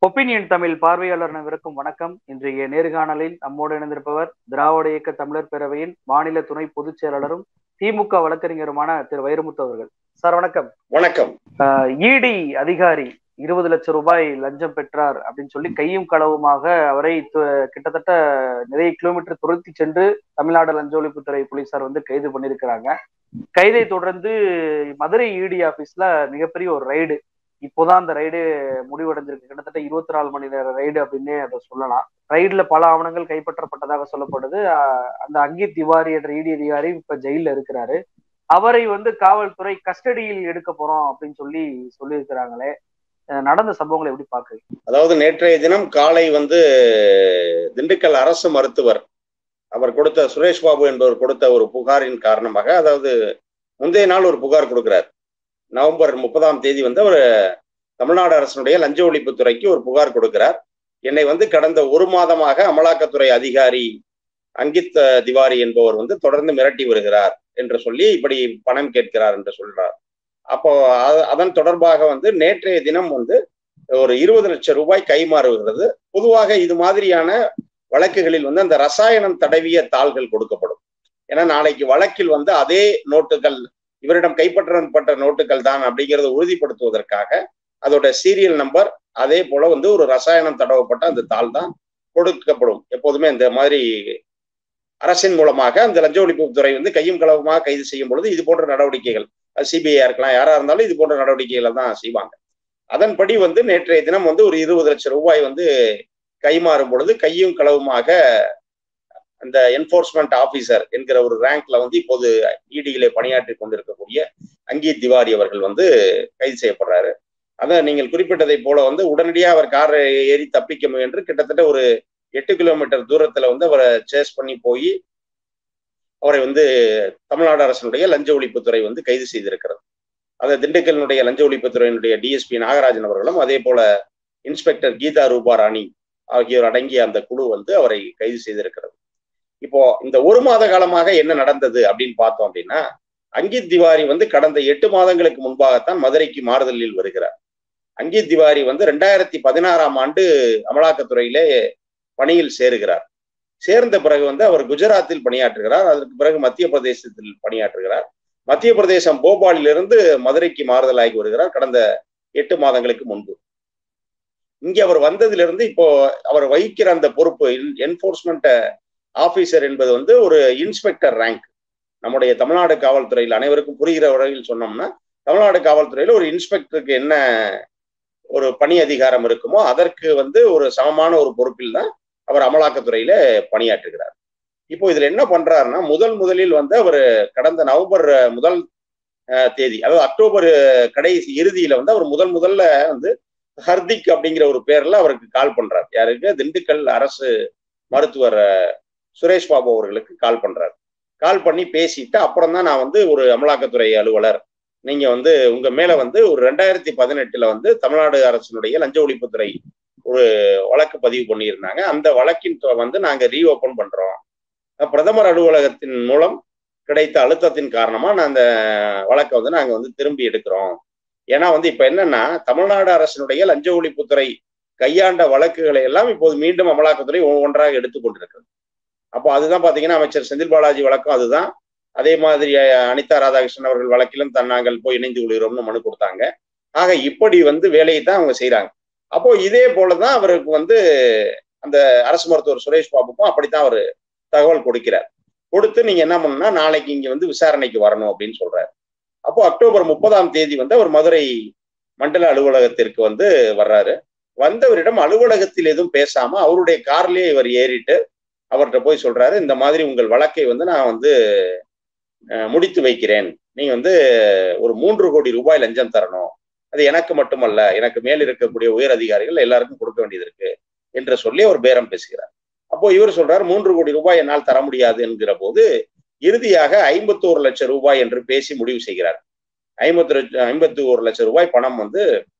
opinion Tamil பார்வையாளர் அனைவருக்கும் வணக்கம் இன்றைய நேர்காணலில் நம்மோடு இணைந்திருப்பவர் திராவிட இயக்க தமிழர் பேரவையின் மாநில துணை பொதுச் செயலாளரும் திமுக வழக்கறிஞருமான திரு வைரமுத்து அவர்கள் சார் வணக்கம் வணக்கம் இடி அதிகாரி இருபது லட்சம் ரூபாய் லஞ்சம் பெற்றார் அப்படின்னு சொல்லி கையும் களவுமாக அவரை கிட்டத்தட்ட நிறைய கிலோமீட்டர் துரத்தி சென்று தமிழ்நாடு லஞ்ச ஒழிப்புத்துறை போலீசார் வந்து கைது பண்ணியிருக்கிறாங்க கைதை தொடர்ந்து மதுரை இடி ஆபீஸ்ல மிகப்பெரிய ஒரு ரைடு இப்போதான் அந்த ரைடு முடிவடைஞ்சிருக்கு கிட்டத்தட்ட இருபத்தி நாலு மணி நேர ரைடு அப்படின்னே அதை சொல்லலாம் ரைடுல பல ஆவணங்கள் கைப்பற்றப்பட்டதாக சொல்லப்படுது அந்த அங்கித் திவாரி என்ற இடி அதிகாரி இப்ப ஜெயில இருக்கிறாரு அவரை வந்து காவல்துறை கஸ்டடியில் எடுக்க போறோம் அப்படின்னு சொல்லி சொல்லியிருக்கிறாங்களே நடந்த சம்பவங்களை எப்படி பாக்குறீங்க அதாவது நேற்றைய தினம் காலை வந்து திண்டுக்கல் அரசு மருத்துவர் அவர் கொடுத்த சுரேஷ் பாபு என்பவர் கொடுத்த ஒரு புகாரின் காரணமாக அதாவது முந்தைய நாள் ஒரு புகார் கொடுக்கிறார் நவம்பர் முப்பதாம் தேதி வந்து அவர் தமிழ்நாடு அரசனுடைய லஞ்ச ஒழிப்புத்துறைக்கு ஒரு புகார் கொடுக்கிறார் என்னை வந்து கடந்த ஒரு மாதமாக அமலாக்கத்துறை அதிகாரி அங்கித் திவாரி என்பவர் வந்து தொடர்ந்து மிரட்டி வருகிறார் என்று சொல்லி இப்படி பணம் கேட்கிறார் என்று சொல்றார் அப்போ அதன் தொடர்பாக வந்து நேற்றைய தினம் வந்து ஒரு இருபது லட்சம் ரூபாய் கைமாறுகிறது பொதுவாக இது மாதிரியான வழக்குகளில் வந்து அந்த ரசாயனம் தடவிய தாள்கள் கொடுக்கப்படும் ஏன்னா நாளைக்கு வழக்கில் வந்து அதே நோட்டுகள் இவரிடம் கைப்பற்றப்பட்ட நோட்டுகள் தான் அப்படிங்கிறத உறுதிப்படுத்துவதற்காக அதோட சீரியல் நம்பர் அதே போல வந்து ஒரு ரசாயனம் தடவப்பட்ட அந்த தாள் தான் கொடுக்கப்படும் எப்போதுமே இந்த மாதிரி அரசின் மூலமாக அந்த லஞ்ச ஒழிப்புத்துறை வந்து கையும் களவுமாக கைது செய்யும் பொழுது இது போன்ற நடவடிக்கைகள் சிபிஐயா இருக்கலாம் யாரா இருந்தாலும் இது போன்ற நடவடிக்கைகளை தான் செய்வாங்க அதன்படி வந்து நேற்றைய தினம் வந்து ஒரு இருபது லட்சம் ரூபாய் வந்து கைமாறும் பொழுது கையும் களவுமாக அந்த என்போர்ஸ்மெண்ட் ஆபீசர் என்கிற ஒரு ரேங்க்ல வந்து இப்போது இடியிலே பணியாற்றி கொண்டிருக்கக்கூடிய அங்கீத் திவாரி அவர்கள் வந்து கைது செய்யப்படுறாரு அதான் நீங்கள் குறிப்பிட்டதை போல வந்து உடனடியாக அவர் காரை ஏறி தப்பிக்க முயன்று கிட்டத்தட்ட ஒரு எட்டு கிலோமீட்டர் தூரத்துல வந்து அவரை சேஸ் பண்ணி போய் அவரை வந்து தமிழ்நாடு அரசனுடைய லஞ்ச ஒழிப்புத்துறை வந்து கைது செய்திருக்கிறது அதை திண்டுக்கலினுடைய லஞ்ச ஒழிப்புத்துறையினுடைய டிஎஸ்பி நாகராஜன் அவர்களும் அதே போல இன்ஸ்பெக்டர் கீதா ரூபா ராணி ஆகியோர் அடங்கிய அந்த குழு வந்து அவரை கைது செய்திருக்கிறது இப்போ இந்த ஒரு மாத காலமாக என்ன நடந்தது அப்படின்னு பார்த்தோம் அப்படின்னா அங்கித் திவாரி வந்து கடந்த எட்டு மாதங்களுக்கு முன்பாகத்தான் மதுரைக்கு மாறுதலில் வருகிறார் அங்கித் திவாரி வந்து ரெண்டாயிரத்தி பதினாறாம் ஆண்டு அமலாக்கத்துறையிலே பணியில் சேருகிறார் சேர்ந்த பிறகு வந்து அவர் குஜராத்தில் பணியாற்றுகிறார் அதற்கு பிறகு மத்திய பிரதேசத்தில் பணியாற்றுகிறார் மத்திய பிரதேசம் போபாலிலிருந்து மதுரைக்கு மாறுதலாகி வருகிறார் கடந்த எட்டு மாதங்களுக்கு முன்பு இங்கே அவர் வந்ததிலிருந்து இப்போ அவர் வகிக்கிற அந்த பொறுப்பு என்போர்ஸ்மெண்ட் ஆபீசர் என்பது வந்து ஒரு இன்ஸ்பெக்டர் ரேங்க் நம்முடைய தமிழ்நாடு காவல்துறையில் அனைவருக்கும் புரிகிற வகையில் சொன்னோம்னா தமிழ்நாடு காவல்துறையில ஒரு இன்ஸ்பெக்டருக்கு என்ன ஒரு பணி அதிகாரம் இருக்குமோ அதற்கு வந்து ஒரு சமமான ஒரு பொறுப்பில் தான் அவர் அமலாக்கத்துறையில பணியாற்றுகிறார் இப்போ இதுல என்ன பண்றாருன்னா முதல் முதலில் வந்து அவர் கடந்த நவம்பர் முதல் தேதி அதாவது அக்டோபர் கடைசி இறுதியில வந்து அவர் முதல் முதல்ல வந்து ஹர்திக் அப்படிங்கிற ஒரு பேர்ல அவருக்கு கால் பண்றார் யாருக்கு திண்டுக்கல் அரசு மருத்துவர் சுரேஷ் பாபு அவர்களுக்கு கால் பண்றாரு கால் பண்ணி பேசிட்டு அப்புறம் தான் நான் வந்து ஒரு அமலாக்கத்துறை அலுவலர் நீங்க வந்து உங்க மேல வந்து ஒரு ரெண்டாயிரத்தி பதினெட்டுல வந்து தமிழ்நாடு அரசினுடைய லஞ்ச ஒழிப்புத்துறை ஒரு வழக்கு பதிவு பண்ணியிருந்தாங்க அந்த வழக்கின் வந்து நாங்க ரீஓபன் பண்றோம் பிரதமர் அலுவலகத்தின் மூலம் கிடைத்த அழுத்தத்தின் காரணமா நான் அந்த வழக்கை வந்து நாங்க வந்து திரும்பி எடுக்கிறோம் ஏன்னா வந்து இப்ப என்னன்னா தமிழ்நாடு அரசினுடைய லஞ்ச ஒழிப்புத்துறை கையாண்ட வழக்குகளை எல்லாம் இப்போது மீண்டும் அமலாக்கத்துறை ஒவ்வொன்றாக எடுத்துக்கொண்டிருக்கிறது அப்போ அதுதான் பாத்தீங்கன்னா அமைச்சர் செந்தில் பாலாஜி வழக்கம் அதுதான் அதே மாதிரி அனிதா ராதாகிருஷ்ணன் அவர்கள் வழக்கிலும் தன் நாங்கள் போய் இணைந்து கொள்கிறோம்னு மனு கொடுத்தாங்க ஆக இப்படி வந்து வேலையை தான் அவங்க செய்யறாங்க அப்போ இதே போலதான் அவருக்கு வந்து அந்த அரசு மருத்துவர் சுரேஷ் பாபுக்கும் அப்படித்தான் அவர் தகவல் கொடுக்கிறார் கொடுத்து நீங்க என்ன பண்ணா நாளைக்கு இங்க வந்து விசாரணைக்கு வரணும் அப்படின்னு சொல்றாரு அப்போ அக்டோபர் முப்பதாம் தேதி வந்து அவர் மதுரை மண்டல அலுவலகத்திற்கு வந்து வர்றாரு வந்தவரிடம் அலுவலகத்தில் எதுவும் பேசாம அவருடைய கார்லயே இவர் ஏறிட்டு அவர்கிட்ட போய் சொல்றாரு இந்த மாதிரி உங்கள் வழக்கை வந்து நான் வந்து முடித்து வைக்கிறேன் நீங்க வந்து ஒரு மூன்று கோடி ரூபாய் லஞ்சம் தரணும் அது எனக்கு மட்டுமல்ல எனக்கு மேல் இருக்கக்கூடிய உயர் அதிகாரிகள் எல்லாருக்கும் கொடுக்க வேண்டியது இருக்கு என்று சொல்லி அவர் பேரம் பேசுகிறார் அப்போ இவர் சொல்றார் மூன்று கோடி ரூபாய் என்னால் தர முடியாது என்கிற போது இறுதியாக ஐம்பத்தோரு லட்சம் ரூபாய் என்று பேசி முடிவு செய்கிறார் ஐம்பத்தி ஐம்பத்தி ஒரு லட்சம் ரூபாய் பணம் வந்து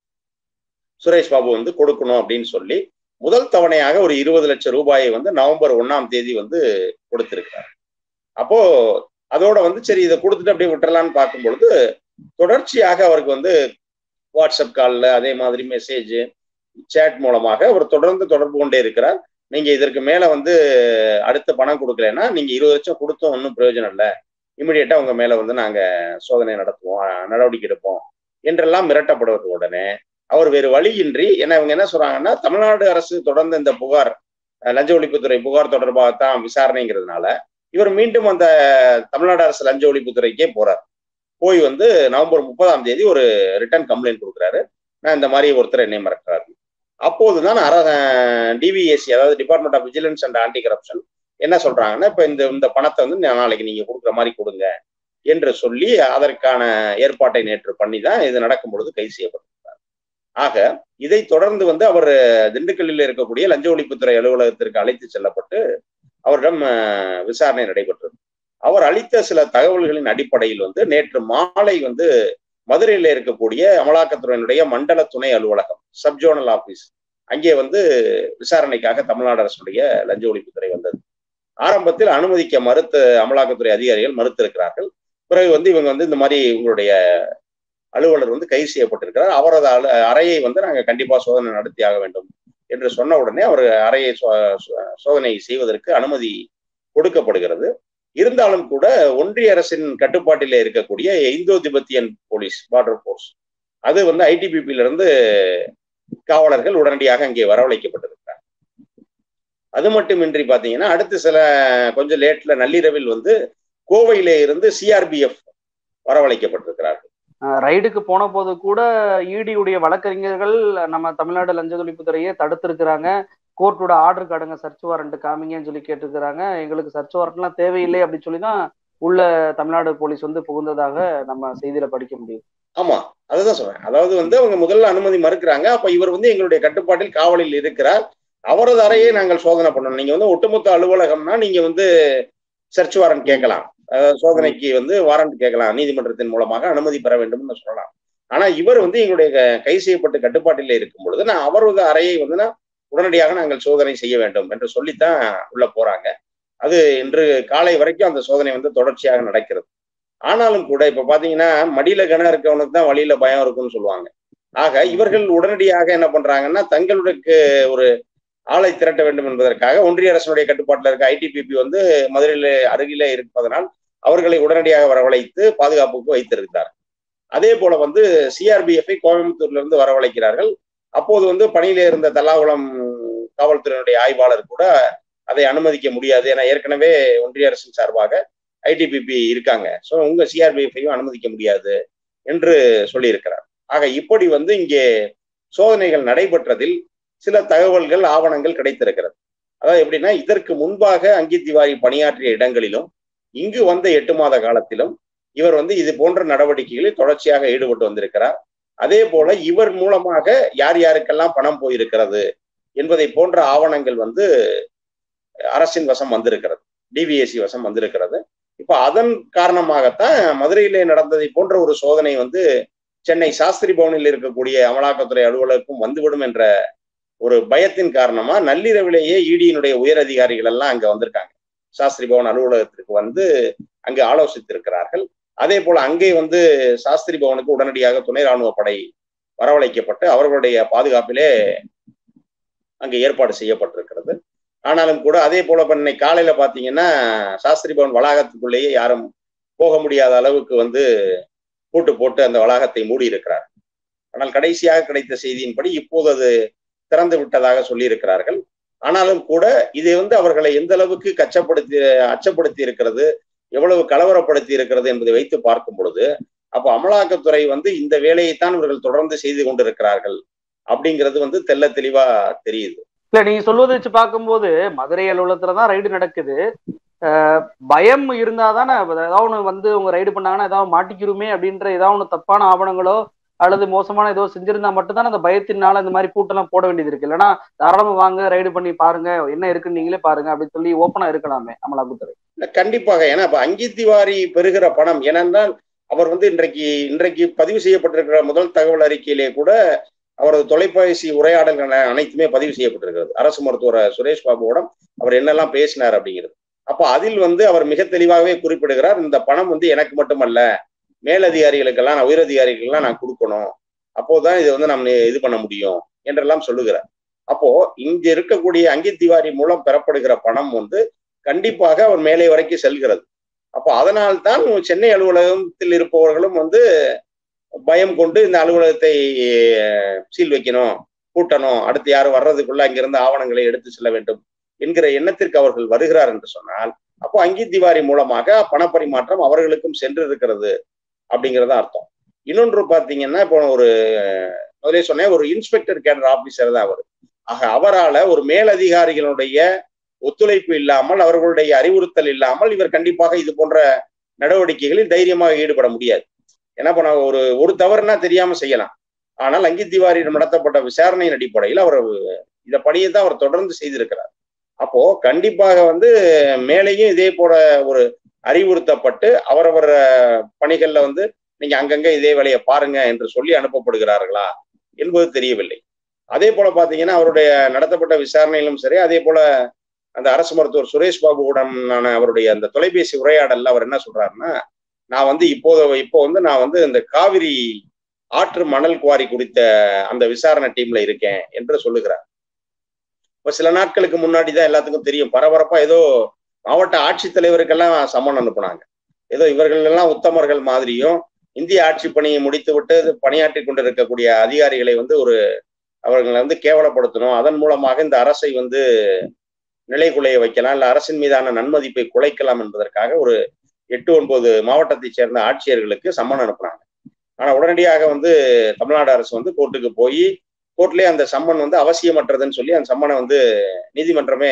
சுரேஷ் பாபு வந்து கொடுக்கணும் அப்படின்னு சொல்லி முதல் தவணையாக ஒரு இருபது லட்சம் ரூபாயை வந்து நவம்பர் ஒன்னாம் தேதி வந்து கொடுத்திருக்கிறார் அப்போ அதோட வந்து சரி இதை கொடுத்துட்டு அப்படியே விட்டுறலான்னு பார்க்கும் பொழுது தொடர்ச்சியாக அவருக்கு வந்து வாட்ஸ்அப் காலில் அதே மாதிரி மெசேஜ் சேட் மூலமாக அவர் தொடர்ந்து தொடர்பு கொண்டே இருக்கிறார் நீங்க இதற்கு மேல வந்து அடுத்த பணம் கொடுக்கலன்னா நீங்க இருபது லட்சம் கொடுத்தோம் ஒன்றும் பிரயோஜனம் இல்லை இமிடியேட்டா உங்க மேல வந்து நாங்க சோதனை நடத்துவோம் நடவடிக்கை எடுப்போம் என்றெல்லாம் மிரட்டப்படுவது உடனே அவர் வேறு வழியின்றி ஏன்னா இவங்க என்ன சொல்றாங்கன்னா தமிழ்நாடு அரசு தொடர்ந்து இந்த புகார் லஞ்ச ஒழிப்புத்துறை புகார் தொடர்பாக தான் விசாரணைங்கிறதுனால இவர் மீண்டும் அந்த தமிழ்நாடு அரசு லஞ்ச ஒழிப்புத்துறைக்கே போறார் போய் வந்து நவம்பர் முப்பதாம் தேதி ஒரு ரிட்டர்ன் கம்ப்ளைண்ட் கொடுக்குறாரு நான் இந்த மாதிரி ஒருத்தர் என்னை மிரட்டுறாரு அப்போதுதான் அர டிவிஎஸ்சி அதாவது department of vigilance and anti corruption என்ன சொல்றாங்கன்னா இப்ப இந்த இந்த பணத்தை வந்து நாளைக்கு நீங்க கொடுக்குற மாதிரி கொடுங்க என்று சொல்லி அதற்கான ஏற்பாட்டை நேற்று பண்ணி தான் இது நடக்கும் பொழுது கைது செய்யப்பட்டிருக்கிறார் ஆக இதை தொடர்ந்து வந்து அவர் திண்டுக்கல்லில் இருக்கக்கூடிய லஞ்ச ஒழிப்புத்துறை அலுவலகத்திற்கு அழைத்து செல்லப்பட்டு அவரிடம் விசாரணை நடைபெற்றது அவர் அளித்த சில தகவல்களின் அடிப்படையில் வந்து நேற்று மாலை வந்து மதுரையில் இருக்கக்கூடிய அமலாக்கத்துறையினுடைய மண்டல துணை அலுவலகம் சப்ஜோனல் ஆபீஸ் அங்கே வந்து விசாரணைக்காக தமிழ்நாடு அரசுடைய லஞ்ச ஒழிப்புத்துறை வந்தது ஆரம்பத்தில் அனுமதிக்க மறுத்த அமலாக்கத்துறை அதிகாரிகள் மறுத்திருக்கிறார்கள் பிறகு வந்து இவங்க வந்து இந்த மாதிரி உங்களுடைய அலுவலர் வந்து கைது செய்யப்பட்டிருக்கிறார் அவரது அலு அறையை வந்து நாங்கள் கண்டிப்பாக சோதனை நடத்தியாக வேண்டும் என்று சொன்ன உடனே அவர் அறையை சோதனை செய்வதற்கு அனுமதி கொடுக்கப்படுகிறது இருந்தாலும் கூட ஒன்றிய அரசின் கட்டுப்பாட்டிலே இருக்கக்கூடிய Indo Tibetan police border force அது வந்து ஐடிபிபியில இருந்து காவலர்கள் உடனடியாக அங்கே வரவழைக்கப்பட்டிருக்கிறார் அது மட்டுமின்றி பாத்தீங்கன்னா அடுத்து சில கொஞ்சம் லேட்ல நள்ளிரவில் வந்து கோவையிலே இருந்து சிஆர்பிஎஃப் வரவழைக்கப்பட்டிருக்கிறார்கள் ரைடுக்கு போன போது கூட இடியுடைய வழக்கறிஞர்கள் நம்ம தமிழ்நாடு லஞ்ச ஒழிப்புத்துறையே தடுத்திருக்கிறாங்க கோர்ட்டோட ஆர்டர் காடுங்க சர்ச் வாரண்ட் காமிங்கன்னு சொல்லி கேட்டிருக்கிறாங்க எங்களுக்கு சர்ச் வாரண்ட்லாம் தேவையில்லை அப்படின்னு சொல்லி தான் உள்ள தமிழ்நாடு போலீஸ் வந்து புகுந்ததாக நம்ம செய்தியில படிக்க முடியும் ஆமா அதுதான் சொல்றேன் அதாவது வந்து அவங்க முதல்ல அனுமதி மறுக்கிறாங்க அப்ப இவர் வந்து எங்களுடைய கட்டுப்பாட்டில் காவலில் இருக்கிறார் அவரது அறையை நாங்கள் சோதனை பண்ணணும் நீங்க வந்து ஒட்டுமொத்த அலுவலகம்னா நீங்க வந்து சர்ச் வாரண்ட் கேட்கலாம் சோதனைக்கு வந்து வாரண்ட் கேட்கலாம் நீதிமன்றத்தின் மூலமாக அனுமதி பெற வேண்டும்னு சொல்லலாம் ஆனா இவர் வந்து எங்களுடைய கை செய்யப்பட்ட கட்டுப்பாட்டில் இருக்கும் பொழுது நான் அவரது அறையை வந்து நான் உடனடியாக நாங்கள் சோதனை செய்ய வேண்டும் என்று சொல்லித்தான் உள்ள போறாங்க அது இன்று காலை வரைக்கும் அந்த சோதனை வந்து தொடர்ச்சியாக நடக்கிறது ஆனாலும் கூட இப்ப பாத்தீங்கன்னா மடியில கணம் இருக்கவனுக்கு தான் வழியில பயம் இருக்கும்னு சொல்லுவாங்க ஆக இவர்கள் உடனடியாக என்ன பண்றாங்கன்னா தங்களுக்கு ஒரு ஆளை திரட்ட வேண்டும் என்பதற்காக ஒன்றிய அரசனுடைய கட்டுப்பாட்டில் இருக்க ஐடிபிபி வந்து மதுரையில அருகிலே இருப்பதனால் அவர்களை உடனடியாக வரவழைத்து பாதுகாப்புக்கு வைத்திருக்கிறார் அதே போல வந்து சிஆர்பிஎஃப்ஐ கோயம்புத்தூர்ல இருந்து வரவழைக்கிறார்கள் அப்போது வந்து பணியில இருந்த தல்லாகுளம் காவல்துறையினுடைய ஆய்வாளர் கூட அதை அனுமதிக்க முடியாது ஏன்னா ஏற்கனவே ஒன்றிய அரசின் சார்பாக ஐடிபிபி இருக்காங்க ஸோ உங்க சிஆர்பிஎஃப்ஐயும் அனுமதிக்க முடியாது என்று சொல்லியிருக்கிறார் ஆக இப்படி வந்து இங்கே சோதனைகள் நடைபெற்றதில் சில தகவல்கள் ஆவணங்கள் கிடைத்திருக்கிறது அதாவது எப்படின்னா இதற்கு முன்பாக அங்கித் திவாரி பணியாற்றிய இடங்களிலும் இங்கு வந்த எட்டு மாத காலத்திலும் இவர் வந்து இது போன்ற நடவடிக்கைகளில் தொடர்ச்சியாக ஈடுபட்டு வந்திருக்கிறார் அதே போல இவர் மூலமாக யார் யாருக்கெல்லாம் பணம் போயிருக்கிறது என்பதை போன்ற ஆவணங்கள் வந்து அரசின் வசம் வந்திருக்கிறது டிவிஎஸ்சி வசம் வந்திருக்கிறது இப்ப அதன் காரணமாகத்தான் மதுரையிலே நடந்ததை போன்ற ஒரு சோதனை வந்து சென்னை சாஸ்திரி பவனில் இருக்கக்கூடிய அமலாக்கத்துறை அலுவலருக்கும் வந்துவிடும் என்ற ஒரு பயத்தின் காரணமா நள்ளிரவிலேயே இடியினுடைய உயர் அதிகாரிகள் எல்லாம் அங்க வந்திருக்காங்க சாஸ்திரி பவன் அலுவலகத்திற்கு வந்து அங்கு ஆலோசித்திருக்கிறார்கள் அதே போல அங்கே வந்து சாஸ்திரி பவனுக்கு உடனடியாக துணை ராணுவ படை வரவழைக்கப்பட்டு அவர்களுடைய பாதுகாப்பிலே அங்கு ஏற்பாடு செய்யப்பட்டிருக்கிறது ஆனாலும் கூட அதே போல பண்ணை காலையில பாத்தீங்கன்னா சாஸ்திரி பவன் வளாகத்துக்குள்ளேயே யாரும் போக முடியாத அளவுக்கு வந்து பூட்டு போட்டு அந்த வளாகத்தை மூடி இருக்கிறார் ஆனால் கடைசியாக கிடைத்த செய்தியின்படி இப்போது அது திறந்து விட்டதாக சொல்லியிருக்கிறார்கள் ஆனாலும் கூட இதை வந்து அவர்களை எந்த அளவுக்கு கச்சப்படுத்தி அச்சப்படுத்தி இருக்கிறது எவ்வளவு கலவரப்படுத்தி இருக்கிறது என்பதை வைத்து பார்க்கும் பொழுது அப்போ அமலாக்கத்துறை வந்து இந்த வேலையைத்தான் இவர்கள் தொடர்ந்து செய்து கொண்டிருக்கிறார்கள் அப்படிங்கிறது வந்து தெல்ல தெளிவா தெரியுது இல்ல நீங்க சொல்வதை வச்சு பார்க்கும்போது மதுரை அலுவலகத்துலதான் ரைடு நடக்குது பயம் இருந்தாதானே ஏதாவது ஒன்று வந்து உங்க ரைடு பண்ணாங்கன்னா ஏதாவது மாட்டிக்கிறோமே அப்படின்ற ஏதாவது ஒன்று தப்பான ஆவணங்களோ அல்லது மோசமான ஏதோ செஞ்சிருந்தா மட்டும்தான் அந்த பயத்தினால இந்த மாதிரி கூட்டெல்லாம் போட வேண்டியது இருக்கு இல்லைன்னா தாராளமா வாங்க ரைடு பண்ணி பாருங்க என்ன இருக்குன்னு நீங்களே பாருங்க அப்படின்னு சொல்லி ஓப்பனா இருக்கலாமே அமலாக்கத்துறை கண்டிப்பாக ஏன்னா இப்ப அங்கித்திவாரி பெறுகிற பணம் ஏனென்றால் அவர் வந்து இன்றைக்கு இன்றைக்கு பதிவு செய்யப்பட்டிருக்கிற முதல் தகவல் அறிக்கையிலே கூட அவரது தொலைபேசி உரையாடல்கள் அனைத்துமே பதிவு செய்யப்பட்டிருக்கிறது அரசு மருத்துவர் சுரேஷ் பாபுவோடம் அவர் என்னெல்லாம் பேசினார் அப்படிங்கிறது அப்ப அதில் வந்து அவர் மிக தெளிவாகவே குறிப்பிடுகிறார் இந்த பணம் வந்து எனக்கு மட்டுமல்ல மேலதிகாரிகளுக்கெல்லாம் நான் உயரதிகாரிகளுக்கெல்லாம் நான் கொடுக்கணும் அப்போதான் இதை வந்து நம்ம இது பண்ண முடியும் என்றெல்லாம் சொல்லுகிறார் அப்போ இங்க இருக்கக்கூடிய அங்கித் திவாரி மூலம் பெறப்படுகிற பணம் வந்து கண்டிப்பாக அவர் மேலே வரைக்கும் செல்கிறது அப்போ அதனால்தான் சென்னை அலுவலகத்தில் இருப்பவர்களும் வந்து பயம் கொண்டு இந்த அலுவலகத்தை சீல் வைக்கணும் கூட்டணும் அடுத்து யாரும் வர்றதுக்குள்ள அங்கிருந்து ஆவணங்களை எடுத்து செல்ல வேண்டும் என்கிற எண்ணத்திற்கு அவர்கள் வருகிறார் என்று சொன்னால் அப்போ அங்கித் திவாரி மூலமாக பணப்பரிமாற்றம் அவர்களுக்கும் சென்று இருக்கிறது அப்படிங்கிறத அர்த்தம் இன்னொன்று பார்த்தீங்கன்னா இப்போ ஒரு முதலே சொன்னேன் ஒரு இன்ஸ்பெக்டர் கேடர் ஆபீசர் தான் அவர் ஆக அவரால் ஒரு மேலதிகாரிகளுடைய ஒத்துழைப்பு இல்லாமல் அவர்களுடைய அறிவுறுத்தல் இல்லாமல் இவர் கண்டிப்பாக இது போன்ற நடவடிக்கைகளில் தைரியமாக ஈடுபட முடியாது ஏன்னா இப்போ நான் ஒரு ஒரு தவறுனா தெரியாம செய்யலாம் ஆனால் அங்கித் திவாரியிடம் நடத்தப்பட்ட விசாரணையின் அடிப்படையில் அவர் இந்த பணியை தான் அவர் தொடர்ந்து செய்திருக்கிறார் அப்போ கண்டிப்பாக வந்து மேலேயும் இதே போல ஒரு அறிவுறுத்தப்பட்டு அவரவர் பணிகள்ல வந்து நீங்க அங்கங்க இதே வேலையை பாருங்க என்று சொல்லி அனுப்பப்படுகிறார்களா என்பது தெரியவில்லை அதே போல பாத்தீங்கன்னா அவருடைய நடத்தப்பட்ட விசாரணையிலும் சரி அதே போல அந்த அரசு மருத்துவர் சுரேஷ் பாபுவுடனான அவருடைய அந்த தொலைபேசி உரையாடல்ல அவர் என்ன சொல்றாருன்னா நான் வந்து இப்போது இப்போ வந்து நான் வந்து இந்த காவிரி ஆற்று மணல் குவாரி குறித்த அந்த விசாரணை டீம்ல இருக்கேன் என்று சொல்லுகிறார் இப்ப சில நாட்களுக்கு முன்னாடி தான் எல்லாத்துக்கும் தெரியும் பரபரப்பா ஏதோ மாவட்ட ஆட்சித்தலைவருக்கெல்லாம் சம்மன் அனுப்புனாங்க ஏதோ இவர்கள் எல்லாம் உத்தமர்கள் மாதிரியும் இந்திய ஆட்சி பணியை முடித்து விட்டு பணியாற்றி கொண்டிருக்கக்கூடிய அதிகாரிகளை வந்து ஒரு அவர்களை வந்து கேவலப்படுத்தணும் அதன் மூலமாக இந்த அரசை வந்து நிலைக்குலைய வைக்கலாம் இல்ல அரசின் மீதான நன்மதிப்பை குலைக்கலாம் என்பதற்காக ஒரு எட்டு ஒன்பது மாவட்டத்தை சேர்ந்த ஆட்சியர்களுக்கு சம்மன் அனுப்புனாங்க ஆனா உடனடியாக வந்து தமிழ்நாடு அரசு வந்து கோர்ட்டுக்கு போய் கோர்ட்லயே அந்த சம்மன் வந்து அவசியமற்றதுன்னு சொல்லி அந்த சம்மனை வந்து நீதிமன்றமே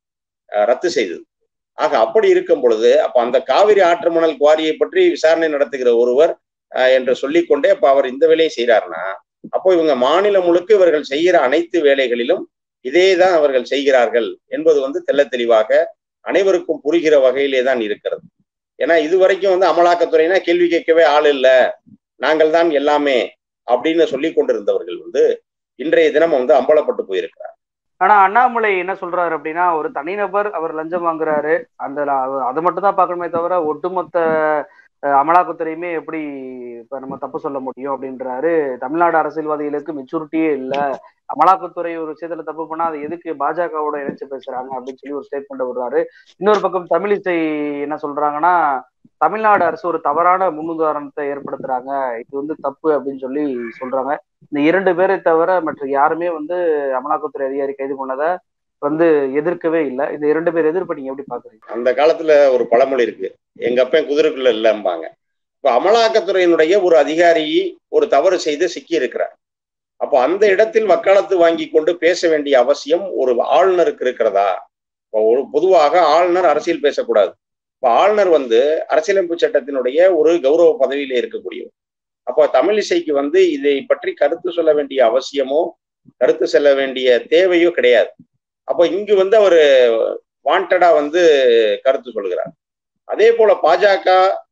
ரத்து செய்தது ஆக அப்படி இருக்கும் பொழுது அப்ப அந்த காவிரி ஆற்று மணல் குவாரியை பற்றி விசாரணை நடத்துகிற ஒருவர் என்று சொல்லிக்கொண்டே அப்ப அவர் இந்த வேலையை செய்கிறார்னா அப்போ இவங்க மாநிலம் முழுக்க இவர்கள் செய்கிற அனைத்து வேலைகளிலும் இதே தான் அவர்கள் செய்கிறார்கள் என்பது வந்து தெல்ல தெளிவாக அனைவருக்கும் புரிகிற வகையிலே தான் இருக்கிறது ஏன்னா இது வரைக்கும் வந்து அமலாக்கத்துறைனா கேள்வி கேட்கவே ஆள் இல்லை நாங்கள் தான் எல்லாமே அப்படின்னு சொல்லி கொண்டிருந்தவர்கள் வந்து இன்றைய தினம் வந்து அம்பலப்பட்டு போயிருக்கிறார் ஆனா அண்ணாமலை என்ன சொல்றாரு அப்படின்னா ஒரு தனிநபர் அவர் லஞ்சம் வாங்குறாரு அந்த அதை மட்டும் தான் பார்க்கணுமே தவிர ஒட்டுமொத்த அமலாக்கத்துறையுமே எப்படி இப்ப நம்ம தப்பு சொல்ல முடியும் அப்படின்றாரு தமிழ்நாடு அரசியல்வாதிகளுக்கு மெச்சூரிட்டியே இல்ல அமலாக்கத்துறை ஒரு விஷயத்துல தப்பு பண்ணா அது எதுக்கு பாஜகவோட இணைச்சு பேசுறாங்க அப்படின்னு சொல்லி ஒரு ஸ்டேட்மெண்ட் விடுறாரு இன்னொரு பக்கம் தமிழிசை என்ன சொல்றாங்கன்னா தமிழ்நாடு அரசு ஒரு தவறான முன்னுதாரணத்தை ஏற்படுத்துறாங்க இது வந்து தப்பு அப்படின்னு சொல்லி சொல்றாங்க இந்த இரண்டு பேரை தவிர மற்ற யாருமே வந்து அமலாக்கத்துறை அதிகாரி கைது பண்ணதை வந்து எதிர்க்கவே இல்லை இந்த இரண்டு பேர் எதிர்ப்பு நீங்க எப்படி பாக்குறீங்க அந்த காலத்துல ஒரு பழமொழி இருக்கு எங்க அப்பன் குதிரைக்குள்ள இல்லம்பாங்க இப்ப அமலாக்கத்துறையினுடைய ஒரு அதிகாரி ஒரு தவறு செய்து சிக்கி இருக்கிறார் அப்போ அந்த இடத்தில் வக்காலத்து வாங்கி கொண்டு பேச வேண்டிய அவசியம் ஒரு ஆளுநருக்கு இருக்கிறதா ஒரு பொதுவாக ஆளுநர் அரசியல் பேசக்கூடாது இப்போ ஆளுநர் வந்து அரசியலமைப்பு சட்டத்தினுடைய ஒரு கௌரவ பதவியில இருக்கக்கூடியவர் அப்போ தமிழிசைக்கு வந்து இதை பற்றி கருத்து சொல்ல வேண்டிய அவசியமோ கருத்து செல்ல வேண்டிய தேவையோ கிடையாது அப்போ இங்கு வந்து அவர் வாண்டடா வந்து கருத்து சொல்கிறார் அதே போல பாஜக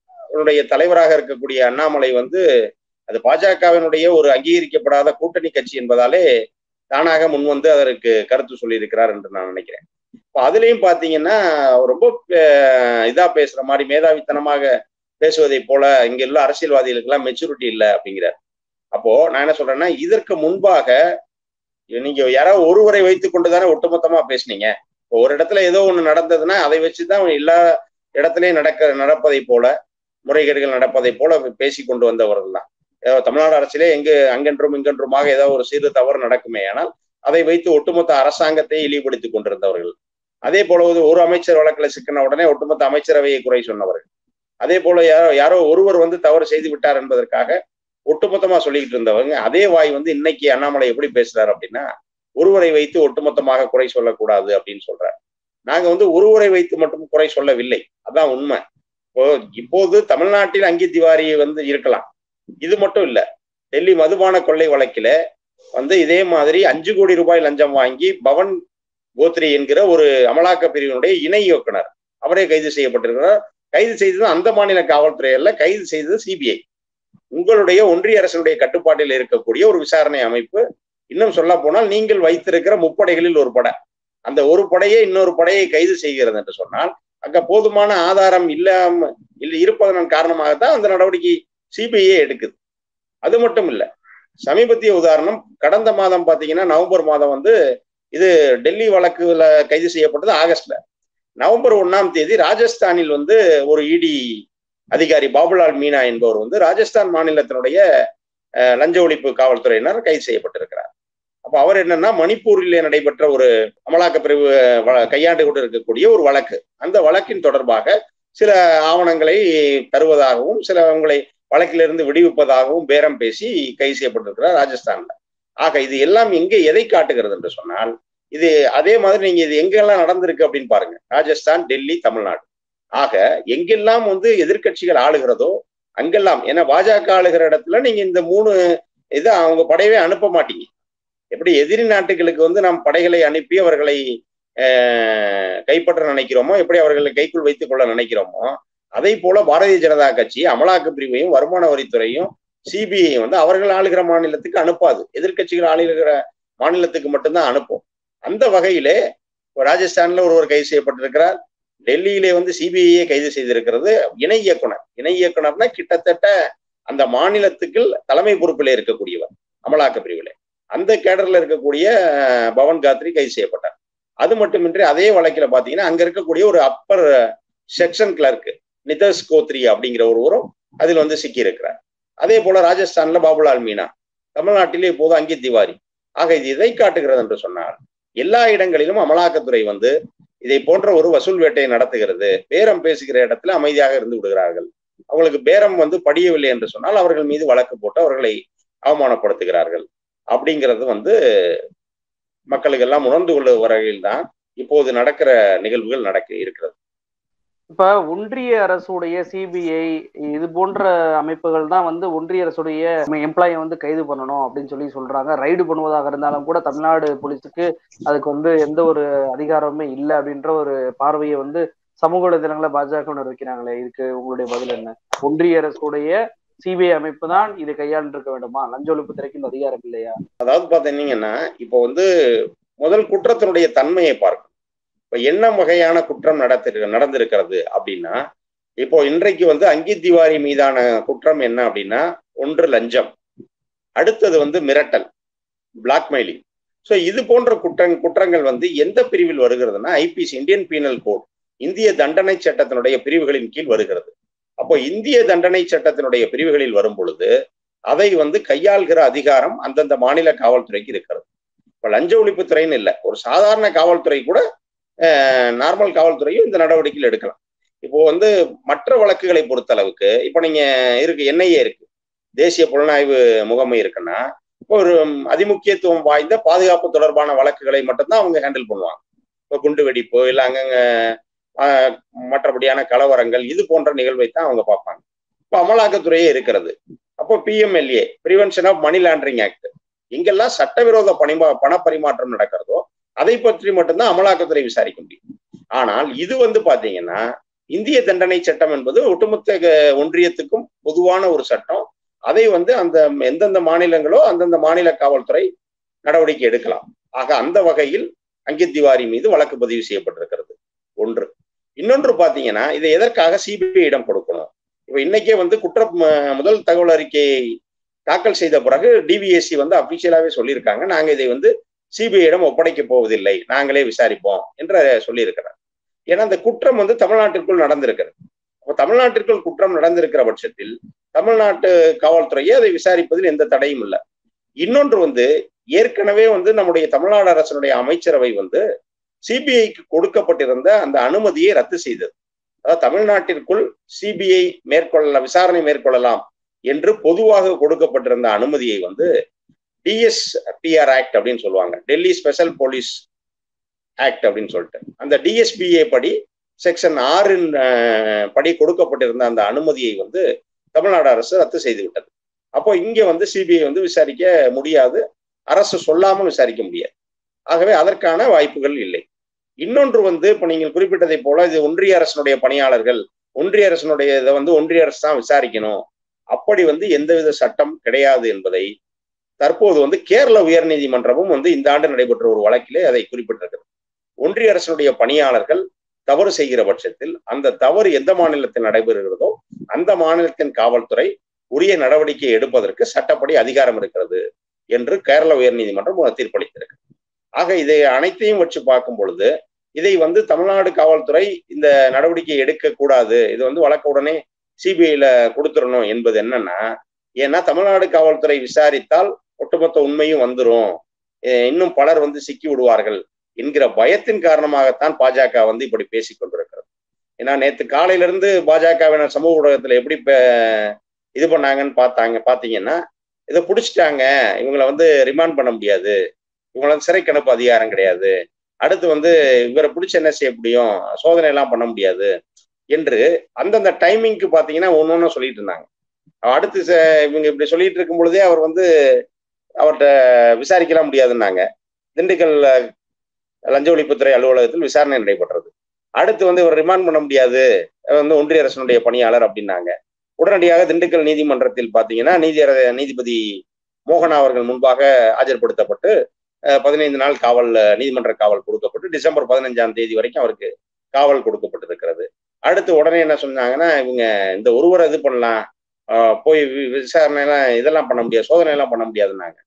தலைவராக இருக்கக்கூடிய அண்ணாமலை வந்து அது பாஜகவினுடைய ஒரு அங்கீகரிக்கப்படாத கூட்டணி கட்சி என்பதாலே தானாக முன்வந்து அதற்கு கருத்து சொல்லியிருக்கிறார் என்று நான் நினைக்கிறேன் இப்போ அதுலேயும் பார்த்தீங்கன்னா ரொம்ப இதா பேசுற மாதிரி மேதாவித்தனமாக பேசுவதை போல இங்க உள்ள அரசியல்வாதிகளுக்கெல்லாம் மெச்சூரிட்டி இல்லை அப்படிங்கிறார் அப்போ நான் என்ன சொல்றேன்னா இதற்கு முன்பாக நீங்க யாரோ ஒருவரை வைத்து கொண்டு தானே ஒட்டுமொத்தமா பேசுனீங்க இப்போ ஒரு இடத்துல ஏதோ ஒண்ணு நடந்ததுன்னா அதை வச்சுதான் எல்லா இடத்துலயும் நடக்க நடப்பதை போல முறைகேடுகள் நடப்பதை போல பேசி கொண்டு வந்தவர்கள் தான் ஏதோ தமிழ்நாடு அரசியலே எங்கு அங்கென்றும் இங்கென்றுமாக ஏதோ ஒரு சிறு தவறு நடக்குமே ஆனால் அதை வைத்து ஒட்டுமொத்த அரசாங்கத்தை இழிவுபடுத்தி கொண்டிருந்தவர்கள் அதே போல ஒரு அமைச்சர் வழக்கில் சிக்கின உடனே ஒட்டுமொத்த அமைச்சரவையை குறை சொன்னவர்கள் அதே போல யாரோ யாரோ ஒருவர் வந்து தவறு செய்து விட்டார் என்பதற்காக ஒட்டுமொத்தமா சொல்லிக்கிட்டு இருந்தவங்க அதே வாய் வந்து இன்னைக்கு அண்ணாமலை எப்படி பேசுறாரு அப்படின்னா ஒருவரை வைத்து ஒட்டுமொத்தமாக குறை சொல்லக்கூடாது அப்படின்னு சொல்றாரு நாங்க வந்து ஒருவரை வைத்து மட்டும் குறை சொல்லவில்லை அதான் உண்மை இப்போ இப்போது தமிழ்நாட்டில் அங்கி திவாரி வந்து இருக்கலாம் இது மட்டும் இல்ல டெல்லி மதுபான கொள்ளை வழக்கில வந்து இதே மாதிரி அஞ்சு கோடி ரூபாய் லஞ்சம் வாங்கி பவன் கோத்ரி என்கிற ஒரு அமலாக்க பிரிவினுடைய இணை இயக்குனர் அவரே கைது செய்யப்பட்டிருக்கிறார் கைது செய்தது அந்த மாநில காவல்துறை அல்ல கைது செய்தது சிபிஐ உங்களுடைய ஒன்றிய அரசனுடைய கட்டுப்பாட்டில் இருக்கக்கூடிய ஒரு விசாரணை அமைப்பு இன்னும் சொல்ல போனால் நீங்கள் வைத்திருக்கிற முப்படைகளில் ஒரு படை அந்த ஒரு படையே இன்னொரு படையை கைது செய்கிறது என்று சொன்னால் அங்க போதுமான ஆதாரம் இல்லாம இல்லை இருப்பதன் காரணமாகத்தான் அந்த நடவடிக்கை சிபிஐ எடுக்குது அது மட்டும் இல்ல சமீபத்திய உதாரணம் கடந்த மாதம் பாத்தீங்கன்னா நவம்பர் மாதம் வந்து இது டெல்லி வழக்குல கைது செய்யப்பட்டது ஆகஸ்ட்ல நவம்பர் ஒன்னாம் தேதி ராஜஸ்தானில் வந்து ஒரு இடி அதிகாரி பாபுலால் மீனா என்பவர் வந்து ராஜஸ்தான் மாநிலத்தினுடைய லஞ்ச ஒழிப்பு காவல்துறையினர் கைது செய்யப்பட்டிருக்கிறார் அப்ப அவர் என்னன்னா மணிப்பூரிலே நடைபெற்ற ஒரு அமலாக்க பிரிவு கையாண்டு கொண்டு இருக்கக்கூடிய ஒரு வழக்கு அந்த வழக்கின் தொடர்பாக சில ஆவணங்களை தருவதாகவும் சில அவங்களை வழக்கிலிருந்து விடுவிப்பதாகவும் பேரம் பேசி கைது செய்யப்பட்டிருக்கிறார் ராஜஸ்தான்ல ஆக இது எல்லாம் எங்கே எதை காட்டுகிறது என்று சொன்னால் இது அதே மாதிரி நீங்க இது எங்கெல்லாம் நடந்திருக்கு அப்படின்னு பாருங்க ராஜஸ்தான் டெல்லி தமிழ்நாடு ஆக எங்கெல்லாம் வந்து எதிர்கட்சிகள் ஆளுகிறதோ அங்கெல்லாம் ஏன்னா பாஜக ஆளுகிற இடத்துல நீங்க இந்த மூணு இதை அவங்க படையவே அனுப்ப மாட்டீங்க எப்படி எதிரி நாட்டுகளுக்கு வந்து நாம் படைகளை அனுப்பி அவர்களை கைப்பற்ற நினைக்கிறோமோ எப்படி அவர்களை கைக்குள் வைத்துக் கொள்ள நினைக்கிறோமோ அதே போல பாரதிய ஜனதா கட்சி அமலாக்க பிரிவையும் வருமான வரித்துறையும் சிபிஐ வந்து அவர்கள் ஆளுகிற மாநிலத்துக்கு அனுப்பாது எதிர்கட்சிகள் ஆளுகிற மாநிலத்துக்கு மட்டும்தான் அனுப்பும் அந்த வகையிலே ராஜஸ்தான்ல ஒருவர் கைது செய்யப்பட்டிருக்கிறார் டெல்லியிலே வந்து சிபிஐயே கைது செய்திருக்கிறது இணை இயக்குனர் இணை இயக்குனர்னா கிட்டத்தட்ட அந்த மாநிலத்துக்கு தலைமை பொறுப்பில் இருக்கக்கூடியவர் அமலாக்க பிரிவிலே அந்த கேடர்ல இருக்கக்கூடிய பவன் காத்ரி கைது செய்யப்பட்டார் அது மட்டுமின்றி அதே வழக்கில் பாத்தீங்கன்னா அங்க இருக்கக்கூடிய ஒரு அப்பர் செக்ஷன் கிளர்க் நிதர்ஸ் கோத்ரி அப்படிங்கிற ஒருவரும் அதில் வந்து சிக்கி இருக்கிறார் அதே போல ராஜஸ்தான்ல பாபுலால் மீனா தமிழ்நாட்டிலே இப்போது அங்கித் திவாரி ஆக இது இதை காட்டுகிறது என்று சொன்னால் எல்லா இடங்களிலும் அமலாக்கத்துறை வந்து இதை போன்ற ஒரு வசூல் வேட்டையை நடத்துகிறது பேரம் பேசுகிற இடத்துல அமைதியாக இருந்து விடுகிறார்கள் அவங்களுக்கு பேரம் வந்து படியவில்லை என்று சொன்னால் அவர்கள் மீது வழக்கு போட்டு அவர்களை அவமானப்படுத்துகிறார்கள் அப்படிங்கிறது வந்து மக்களுக்கு எல்லாம் உணர்ந்து கொள்ள வகையில் தான் இப்போது நடக்கிற நிகழ்வுகள் நடக்க இருக்கிறது இப்ப ஒன்றிய அரசுடைய சிபிஐ இது போன்ற அமைப்புகள் தான் வந்து ஒன்றிய அரசுடைய எம்ப்ளாயை வந்து கைது பண்ணணும் அப்படின்னு சொல்லி சொல்றாங்க ரைடு பண்ணுவதாக இருந்தாலும் கூட தமிழ்நாடு போலீஸுக்கு அதுக்கு வந்து எந்த ஒரு அதிகாரமுமே இல்லை அப்படின்ற ஒரு பார்வையை வந்து சமூக வலைதளங்களை பாஜக வைக்கிறாங்களே இதுக்கு உங்களுடைய பதில் என்ன ஒன்றிய அரசுடைய சிபிஐ அமைப்பு தான் இதை கையாண்டு இருக்க வேண்டுமா லஞ்ச ஒழிப்பு துறைக்கு இந்த அதிகாரம் இல்லையா அதாவது பாத்தீங்கன்னா இப்போ வந்து முதல் குற்றத்தினுடைய தன்மையை பார்க்கணும் இப்ப என்ன வகையான குற்றம் நடத்தி நடந்திருக்கிறது அப்படின்னா இப்போ இன்றைக்கு வந்து அங்கித் திவாரி மீதான குற்றம் என்ன அப்படின்னா ஒன்று லஞ்சம் அடுத்தது வந்து மிரட்டல் பிளாக்மெயிலிங் ஸோ இது போன்ற குற்றங் குற்றங்கள் வந்து எந்த பிரிவில் வருகிறதுனா ஐபிசி இந்தியன் பீனல் கோட் இந்திய தண்டனை சட்டத்தினுடைய பிரிவுகளின் கீழ் வருகிறது அப்போ இந்திய தண்டனை சட்டத்தினுடைய பிரிவுகளில் வரும் பொழுது அதை வந்து கையாள்கிற அதிகாரம் அந்தந்த மாநில காவல்துறைக்கு இருக்கிறது இப்போ லஞ்ச ஒழிப்புத்துறைன்னு இல்லை ஒரு சாதாரண காவல்துறை கூட நார்மல் காவல்துறையும் இந்த நடவடிக்கைகள் எடுக்கலாம் இப்போ வந்து மற்ற வழக்குகளை பொறுத்தளவுக்கு இப்போ நீங்க இருக்கு என்ஐஏ இருக்கு தேசிய புலனாய்வு முகமை இருக்குன்னா இப்போ ஒரு அதிமுக்கியத்துவம் வாய்ந்த பாதுகாப்பு தொடர்பான வழக்குகளை மட்டும்தான் அவங்க ஹேண்டில் பண்ணுவாங்க இப்போ குண்டு வெடிப்பு இல்லை அங்கங்க மற்றபடியான கலவரங்கள் இது போன்ற நிகழ்வை தான் அவங்க பார்ப்பாங்க இப்போ அமலாக்கத்துறையே இருக்கிறது அப்போ PMLA prevention of money laundering act இங்கெல்லாம் சட்டவிரோத பணிமா பணப்பரிமாற்றம் நடக்கிறதோ அதை பற்றி மட்டும்தான் அமலாக்கத்துறை விசாரிக்க முடியும் ஆனால் இது வந்து பாத்தீங்கன்னா இந்திய தண்டனை சட்டம் என்பது ஒட்டுமொத்த ஒன்றியத்துக்கும் பொதுவான ஒரு சட்டம் அதை வந்து அந்த எந்தெந்த மாநிலங்களோ அந்தந்த மாநில காவல்துறை நடவடிக்கை எடுக்கலாம் ஆக அந்த வகையில் அங்கித் திவாரி மீது வழக்கு பதிவு செய்யப்பட்டிருக்கிறது ஒன்று இன்னொன்று பாத்தீங்கன்னா இதை எதற்காக சிபிஐயிடம் கொடுக்கணும் இப்ப இன்னைக்கே வந்து குற்ற முதல் தகவல் அறிக்கையை தாக்கல் செய்த பிறகு டிவிஎஸ்சி வந்து அபிஷியலாவே சொல்லியிருக்காங்க நாங்க இதை வந்து சிபிஐயிடம் ஒப்படைக்க போவதில்லை நாங்களே விசாரிப்போம் என்று சொல்லியிருக்கிறார் ஏன்னா அந்த குற்றம் வந்து தமிழ்நாட்டிற்குள் நடந்திருக்கிறது அப்போ தமிழ்நாட்டிற்குள் குற்றம் நடந்திருக்கிற பட்சத்தில் தமிழ்நாட்டு காவல்துறையே அதை விசாரிப்பதில் எந்த தடையும் இல்லை இன்னொன்று வந்து ஏற்கனவே வந்து நம்முடைய தமிழ்நாடு அரசனுடைய அமைச்சரவை வந்து சிபிஐக்கு கொடுக்கப்பட்டிருந்த அந்த அனுமதியை ரத்து செய்தது அதாவது தமிழ்நாட்டிற்குள் சிபிஐ மேற்கொள்ள விசாரணை மேற்கொள்ளலாம் என்று பொதுவாக கொடுக்கப்பட்டிருந்த அனுமதியை வந்து டிஎஸ்பிஆர் ஆக்ட் அப்படின்னு சொல்லுவாங்க டெல்லி ஸ்பெஷல் போலீஸ் ஆக்ட் அப்படின்னு சொல்லிட்டு அந்த டிஎஸ்பிஏ படி செக்ஷன் ஆறின் படி கொடுக்கப்பட்டிருந்த அந்த அனுமதியை வந்து தமிழ்நாடு அரசு ரத்து செய்து விட்டது அப்போ இங்க வந்து சிபிஐ வந்து விசாரிக்க முடியாது அரசு சொல்லாமல் விசாரிக்க முடியாது ஆகவே அதற்கான வாய்ப்புகள் இல்லை இன்னொன்று வந்து இப்ப நீங்கள் குறிப்பிட்டதை போல இது ஒன்றிய அரசனுடைய பணியாளர்கள் ஒன்றிய அரசனுடைய இதை வந்து ஒன்றிய அரசு தான் விசாரிக்கணும் அப்படி வந்து எந்தவித சட்டம் கிடையாது என்பதை தற்போது வந்து கேரள உயர்நீதிமன்றமும் வந்து இந்த ஆண்டு நடைபெற்ற ஒரு வழக்கிலே அதை குறிப்பிட்டிருக்கிறது ஒன்றிய அரசனுடைய பணியாளர்கள் தவறு செய்கிற பட்சத்தில் அந்த தவறு எந்த மாநிலத்தில் நடைபெறுகிறதோ அந்த மாநிலத்தின் காவல்துறை உரிய நடவடிக்கை எடுப்பதற்கு சட்டப்படி அதிகாரம் இருக்கிறது என்று கேரள உயர்நீதிமன்றம் தீர்ப்பளித்திருக்கு ஆக இதை அனைத்தையும் வச்சு பார்க்கும் பொழுது இதை வந்து தமிழ்நாடு காவல்துறை இந்த நடவடிக்கை எடுக்க கூடாது இது வந்து வழக்க உடனே சிபிஐல கொடுத்துடணும் என்பது என்னன்னா ஏன்னா தமிழ்நாடு காவல்துறை விசாரித்தால் ஒட்டுமொத்த உண்மையும் வந்துடும் இன்னும் பலர் வந்து சிக்கி விடுவார்கள் என்கிற பயத்தின் காரணமாகத்தான் பாஜக வந்து இப்படி பேசிக் கொண்டிருக்கிறது ஏன்னா நேற்று காலையில இருந்து பாஜகவினர் சமூக ஊடகத்துல எப்படி இது பண்ணாங்கன்னு பார்த்தாங்க பாத்தீங்கன்னா இதை பிடிச்சிட்டாங்க இவங்களை வந்து ரிமாண்ட் பண்ண முடியாது இவங்களை வந்து சிறை கணப்பு அதிகாரம் கிடையாது அடுத்து வந்து இவரை பிடிச்சி என்ன செய்ய முடியும் சோதனை எல்லாம் பண்ண முடியாது என்று அந்தந்த டைமிங்க்கு பாத்தீங்கன்னா ஒன்னு ஒன்னு சொல்லிட்டு இருந்தாங்க அடுத்து இவங்க இப்படி சொல்லிட்டு இருக்கும் பொழுதே அவர் வந்து அவர்கிட்ட விசாரிக்கலாம் முடியாதுன்னாங்க திண்டுக்கல் லஞ்ச ஒழிப்புத்துறை அலுவலகத்தில் விசாரணை நடைபெற்றது அடுத்து வந்து இவர் ரிமாண்ட் பண்ண முடியாது வந்து ஒன்றிய அரசனுடைய பணியாளர் அப்படின்னாங்க உடனடியாக திண்டுக்கல் நீதிமன்றத்தில் பார்த்தீங்கன்னா நீதி நீதிபதி மோகனா அவர்கள் முன்பாக ஆஜர்படுத்தப்பட்டு பதினைந்து நாள் காவல் நீதிமன்ற காவல் கொடுக்கப்பட்டு டிசம்பர் பதினஞ்சாம் தேதி வரைக்கும் அவருக்கு காவல் கொடுக்கப்பட்டிருக்கிறது அடுத்து உடனே என்ன சொன்னாங்கன்னா இவங்க இந்த ஒருவரை இது பண்ணலாம் போய் விசாரணை எல்லாம் இதெல்லாம் பண்ண முடியாது சோதனை எல்லாம் பண்ண முடியாதுன்னாங்க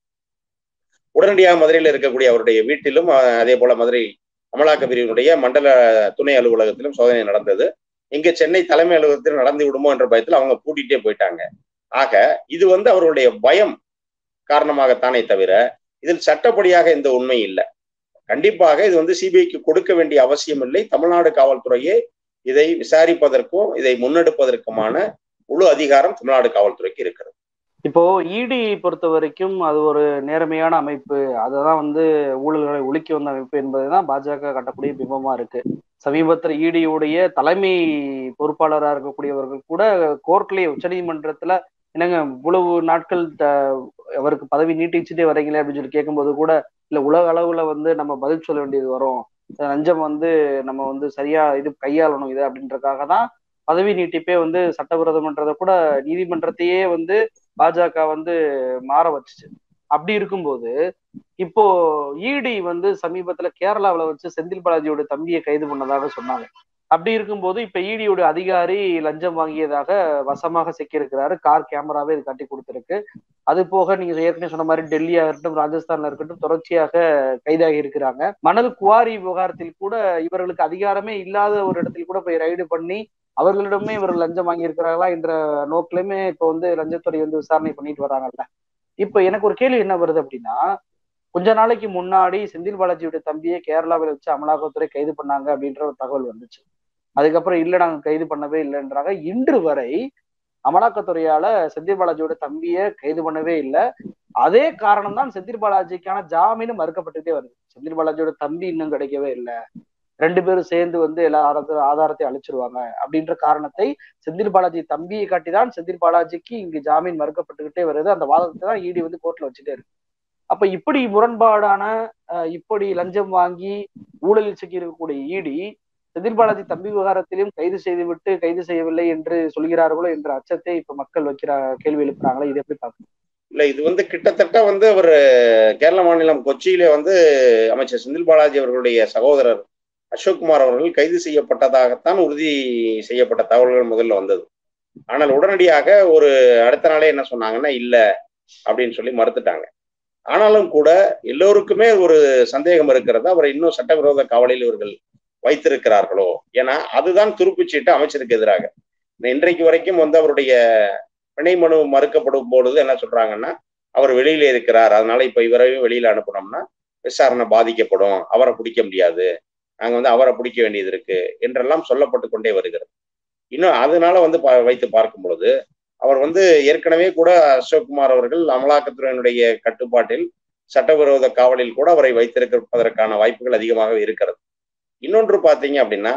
உடனடியாக மதுரையில் இருக்கக்கூடிய அவருடைய வீட்டிலும் அதே போல மதுரை அமலாக்க பிரிவினுடைய மண்டல துணை அலுவலகத்திலும் சோதனை நடந்தது இங்க சென்னை தலைமை அலுவலகத்தில் நடந்து விடுமோ என்ற பயத்தில் அவங்க கூட்டிகிட்டே போயிட்டாங்க ஆக இது வந்து அவர்களுடைய பயம் காரணமாகத்தானே தவிர இதில் சட்டப்படியாக இந்த உண்மை இல்லை கண்டிப்பாக இது வந்து சிபிஐக்கு கொடுக்க வேண்டிய அவசியம் இல்லை தமிழ்நாடு காவல்துறையே இதை விசாரிப்பதற்கும் இதை முன்னெடுப்பதற்குமான முழு அதிகாரம் தமிழ்நாடு காவல்துறைக்கு இருக்கிறது இப்போ இடி பொறுத்த வரைக்கும் அது ஒரு நேர்மையான அமைப்பு அதுதான் வந்து ஊழல்களை ஒழிக்க வந்த அமைப்பு என்பதுதான் பாஜக கட்டக்கூடிய பிம்பமா இருக்கு சமீபத்தில் இடியுடைய தலைமை பொறுப்பாளராக இருக்கக்கூடியவர்கள் கூட கோர்ட்லயே உச்சநீதிமன்றத்துல என்னங்க இவ்வளவு நாட்கள் அவருக்கு பதவி நீட்டிச்சுட்டே வரீங்களே அப்படின்னு சொல்லி கேட்கும்போது கூட இல்ல உலக அளவுல வந்து நம்ம பதில் சொல்ல வேண்டியது வரும் லஞ்சம் வந்து நம்ம வந்து சரியா இது கையாளணும் இது அப்படின்றதுக்காக தான் பதவி நீட்டிப்பே வந்து சட்டவிரோதம்ன்றதை கூட நீதிமன்றத்தையே வந்து பாஜக வந்து மாற வச்சுச்சு அப்படி இருக்கும்போது இப்போ இடி வந்து சமீபத்துல கேரளாவில வச்சு செந்தில் பாலாஜியோட தம்பியை கைது பண்ணதாக சொன்னாங்க அப்படி இருக்கும்போது இப்ப இடியோட அதிகாரி லஞ்சம் வாங்கியதாக வசமாக சிக்கியிருக்கிறாரு கார் கேமராவே இது காட்டி கொடுத்திருக்கு அது போக நீங்க ஏற்கனவே சொன்ன மாதிரி டெல்லியா இருக்கட்டும் ராஜஸ்தான்ல இருக்கட்டும் தொடர்ச்சியாக கைதாகி இருக்கிறாங்க மணல் குவாரி விவகாரத்தில் கூட இவர்களுக்கு அதிகாரமே இல்லாத ஒரு இடத்தில் கூட போய் ரைடு பண்ணி அவர்களிடமே இவர்கள் லஞ்சம் வாங்கி இருக்கிறார்களா என்ற நோக்கிலுமே இப்ப வந்து லஞ்சத்துறை வந்து விசாரணை பண்ணிட்டு வராங்கல்ல இப்ப எனக்கு ஒரு கேள்வி என்ன வருது அப்படின்னா கொஞ்ச நாளைக்கு முன்னாடி செந்தில் பாலாஜியுடைய தம்பியை கேரளாவில் வச்சு அமலாக்கத்துறை கைது பண்ணாங்க அப்படின்ற ஒரு தகவல் வந்துச்சு அதுக்கப்புறம் இல்ல நாங்க கைது பண்ணவே இல்லைன்றாங்க இன்று வரை அமலாக்கத்துறையால செந்தில் பாலாஜியோட தம்பியை கைது பண்ணவே இல்லை அதே காரணம் தான் செந்தில் பாலாஜிக்கான ஜாமீனும் மறுக்கப்பட்டுட்டே வருது செந்தில் பாலாஜியோட தம்பி இன்னும் கிடைக்கவே இல்லை ரெண்டு பேரும் சேர்ந்து வந்து எல்லா ஆதாரத்தை அழிச்சிருவாங்க அப்படின்ற காரணத்தை செந்தில் பாலாஜி தம்பியை காட்டிதான் செந்தில் பாலாஜிக்கு இங்கு ஜாமீன் மறுக்கப்பட்டுக்கிட்டே வருது அந்த வாதத்தை தான் இடி வந்து கோர்ட்ல வச்சுட்டே இருக்கு அப்ப இப்படி முரண்பாடான இப்படி லஞ்சம் வாங்கி ஊழலில் சிக்கி இருக்கக்கூடிய இடி செந்தில் பாலாஜி தம்பி விவகாரத்திலும் கைது செய்து விட்டு கைது செய்யவில்லை என்று சொல்கிறார்களோ என்ற அச்சத்தை இப்ப மக்கள் வைக்கிற கேள்வி எழுப்புறாங்களா இது எப்படி பார்க்கணும் இல்ல இது வந்து கிட்டத்தட்ட வந்து அவர் கேரள மாநிலம் கொச்சியிலே வந்து அமைச்சர் செந்தில் பாலாஜி அவர்களுடைய சகோதரர் அசோக்குமார் அவர்கள் கைது செய்யப்பட்டதாகத்தான் உறுதி செய்யப்பட்ட தகவல்கள் முதல்ல வந்தது ஆனால் உடனடியாக ஒரு அடுத்த நாளே என்ன சொன்னாங்கன்னா இல்ல அப்படின்னு சொல்லி மறுத்துட்டாங்க ஆனாலும் கூட எல்லோருக்குமே ஒரு சந்தேகம் இருக்கிறது அவரை இன்னும் சட்டவிரோத காவலில் இவர்கள் வைத்திருக்கிறார்களோ ஏன்னா அதுதான் துருப்புச்சீட்டு அமைச்சருக்கு எதிராக இன்றைக்கு வரைக்கும் வந்து அவருடைய பிணை மனு மறுக்கப்படும் பொழுது என்ன சொல்றாங்கன்னா அவர் வெளியில இருக்கிறார் அதனால இப்ப இவரையும் வெளியில அனுப்பினோம்னா விசாரணை பாதிக்கப்படும் அவரை பிடிக்க முடியாது நாங்க வந்து அவரை பிடிக்க வேண்டியது இருக்கு என்றெல்லாம் சொல்லப்பட்டு கொண்டே வருகிறது இன்னும் அதனால வந்து வைத்து பார்க்கும் பொழுது அவர் வந்து ஏற்கனவே கூட அசோக்குமார் அவர்கள் அமலாக்கத்துறையினுடைய கட்டுப்பாட்டில் சட்டவிரோத காவலில் கூட அவரை வைத்திருப்பதற்கான வாய்ப்புகள் அதிகமாக இருக்கிறது இன்னொன்று பார்த்தீங்க அப்படின்னா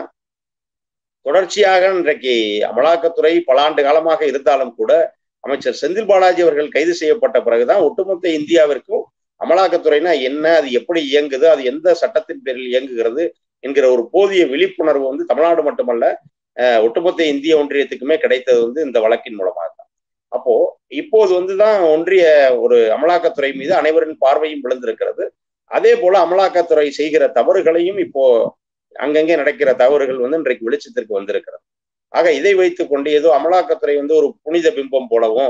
தொடர்ச்சியாக இன்றைக்கு அமலாக்கத்துறை பல ஆண்டு காலமாக இருந்தாலும் கூட அமைச்சர் செந்தில் பாலாஜி அவர்கள் கைது செய்யப்பட்ட பிறகுதான் ஒட்டுமொத்த இந்தியாவிற்கும் அமலாக்கத்துறைனா என்ன அது எப்படி இயங்குது அது எந்த சட்டத்தின் பேரில் இயங்குகிறது என்கிற ஒரு போதிய விழிப்புணர்வு வந்து தமிழ்நாடு மட்டுமல்ல ஒட்டுமொத்த இந்திய ஒன்றியத்துக்குமே கிடைத்தது வந்து இந்த வழக்கின் மூலமாக தான் அப்போ இப்போது வந்துதான் ஒன்றிய ஒரு அமலாக்கத்துறை மீது அனைவரின் பார்வையும் விழுந்திருக்கிறது அதே போல அமலாக்கத்துறை செய்கிற தவறுகளையும் இப்போ அங்கங்கே நடக்கிற தவறுகள் வந்து இன்றைக்கு வெளிச்சத்திற்கு வந்திருக்கிறது ஆக இதை வைத்துக் கொண்டு ஏதோ அமலாக்கத்துறை வந்து ஒரு புனித பிம்பம் போலவும்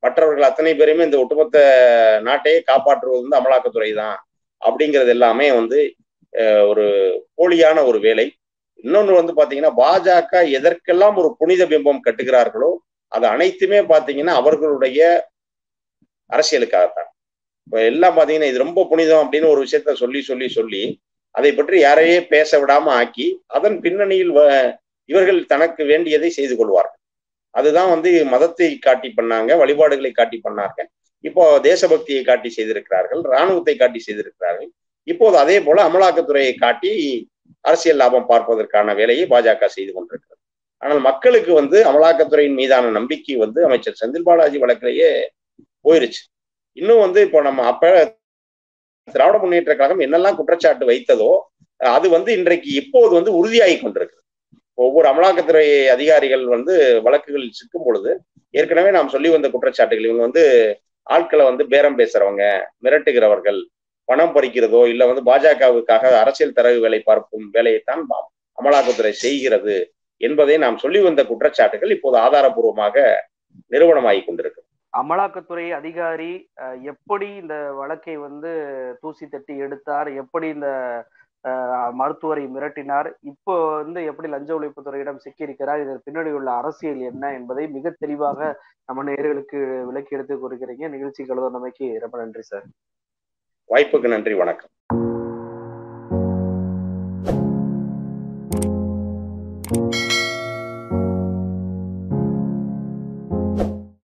மற்றவர்கள் அத்தனை பேருமே இந்த ஒட்டுமொத்த நாட்டையே காப்பாற்றுவது வந்து அமலாக்கத்துறை தான் அப்படிங்கிறது எல்லாமே வந்து ஒரு போலியான ஒரு வேலை இன்னொன்று வந்து பாத்தீங்கன்னா பாஜக எதற்கெல்லாம் ஒரு புனித பிம்பம் கட்டுகிறார்களோ அது அனைத்துமே பாத்தீங்கன்னா அவர்களுடைய அரசியலுக்காகத்தான் இப்போ எல்லாம் பாத்தீங்கன்னா இது ரொம்ப புனிதம் அப்படின்னு ஒரு விஷயத்த சொல்லி சொல்லி சொல்லி அதை பற்றி யாரையே பேச விடாம ஆக்கி அதன் பின்னணியில் இவர்கள் தனக்கு வேண்டியதை செய்து கொள்வார்கள் அதுதான் வந்து மதத்தை காட்டி பண்ணாங்க வழிபாடுகளை காட்டி பண்ணாங்க இப்போ தேசபக்தியை காட்டி செய்திருக்கிறார்கள் இராணுவத்தை காட்டி செய்திருக்கிறார்கள் இப்போது அதே போல அமலாக்கத்துறையை காட்டி அரசியல் லாபம் பார்ப்பதற்கான வேலையை பாஜக செய்து கொண்டிருக்கிறது ஆனால் மக்களுக்கு வந்து அமலாக்கத்துறையின் மீதான நம்பிக்கை வந்து அமைச்சர் செந்தில் பாலாஜி வழக்கிலேயே போயிருச்சு இன்னும் வந்து இப்போ நம்ம அப்ப திராவிட முன்னேற்ற கழகம் என்னெல்லாம் குற்றச்சாட்டு வைத்ததோ அது வந்து இன்றைக்கு இப்போது வந்து உறுதியாகி கொண்டிருக்கு ஒவ்வொரு அமலாக்கத்துறை அதிகாரிகள் வந்து வழக்குகள் சிக்கும் பொழுது ஏற்கனவே நாம் சொல்லி வந்த குற்றச்சாட்டுகள் இவங்க வந்து ஆட்களை வந்து பேரம் பேசுறவங்க மிரட்டுகிறவர்கள் பணம் பறிக்கிறதோ இல்ல வந்து பாஜகவுக்காக அரசியல் தரவு வேலை பார்க்கும் வேலையைத்தான் அமலாக்கத்துறை செய்கிறது என்பதை நாம் சொல்லி வந்த குற்றச்சாட்டுகள் இப்போது ஆதாரபூர்வமாக நிறுவனமாகி கொண்டிருக்கு அமலாக்கத்துறை அதிகாரி எப்படி இந்த வழக்கை வந்து தூசி தட்டி எடுத்தார் எப்படி இந்த மருத்துவரை மிரட்டினார் இப்போ வந்து எப்படி லஞ்ச ஒழிப்புத்துறையிடம் சிக்கியிருக்கிறார் இதன் பின்னாடி உள்ள அரசியல் என்ன என்பதை மிக தெளிவாக நம்ம நேர்களுக்கு விளக்கி எடுத்து கொடுக்கிறீங்க நிகழ்ச்சி கழுவ நமைக்கு ரொம்ப நன்றி சார் வாய்ப்புக்கு நன்றி வணக்கம்